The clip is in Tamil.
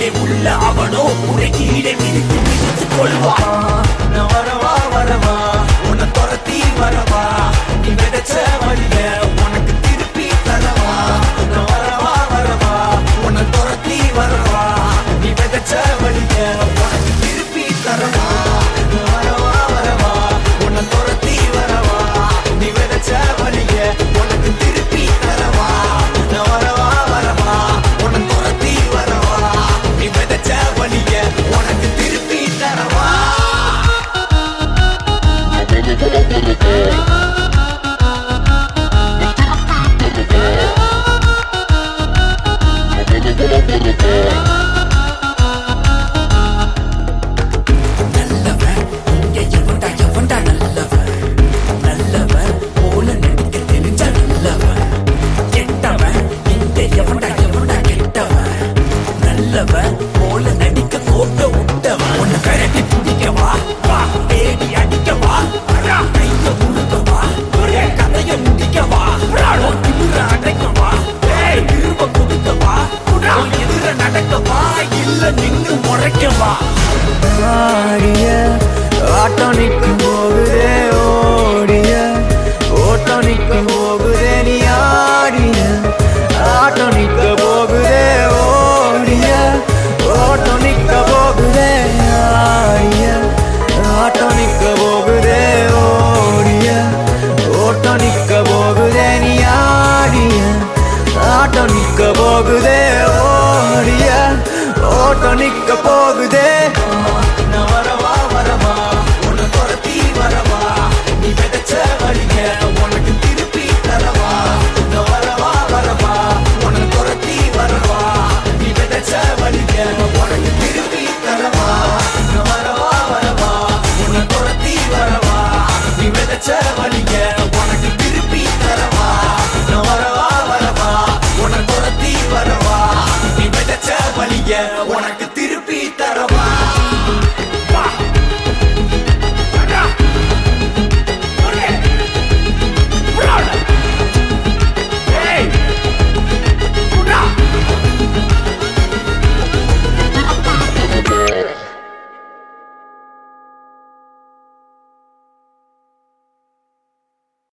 உள்ள அவனோ உரை கீழே மிதித்து மிதித்து கொள்வான் நான் வரவா வரவா உன்னை துரத்தி வரவா நீ விதைச்ச வழிய உனக்கு திருப்பி தரவா நான் வரவா வரவா உன்னை துரத்தி வரவா நீ விதைச்ச வழிய உனக்கு திருப்பி தரவா நான் வரவா வரவா உன்னை துரத்தி வரவா நீ விதைச்ச வழிய உனக்கு திருப்பி தரவா நான் வரவா வரவா உன்னை துரத்தி வரவா நீ விதைச்ச வழிய உனக்கு திருப்பி தரவா நல்லவன் இங்க எவன்டா எவன்டா நல்லவன் நல்லவன் போல நடிக்க தெரிஞ்ச நல்லவன் கெட்டவன் இங்க எவன்டா எவன்டா கெட்டவன் நல்லவன் போல நடிக்க கோட்ட விட்டவன் உன்னை கரட்டி பிடிக்கவா வா தேடி அடிக்கவா வரா கைய முழுக்கவா ஒரே கதைய முடிக்கவா உன் திமிர அடைக்கவா ஏய் திரும்ப கொடுக்கவா உன் எதிர நடக்கவா இல்ல நின்னு முறைக்கவா ஆடிய ஆட்டம் நிற்கும் போகுதே ஓடிய ஓட்டம் நிற்கும் போகுதே நீ ஆடிய ஆட்டம் நிற்க போகுதே ஓடிய ஓட்டம் நிற்க போகுதே ஆடிய ஆட்டம் நிற்க போகுதே ஓடிய ஓட்டம் நிற்க போகுதே நீ ஆடிய ஆட்டம் நிற்க போகுதே ஓடிய ஓட்டம் நிற்க போகுதே நான்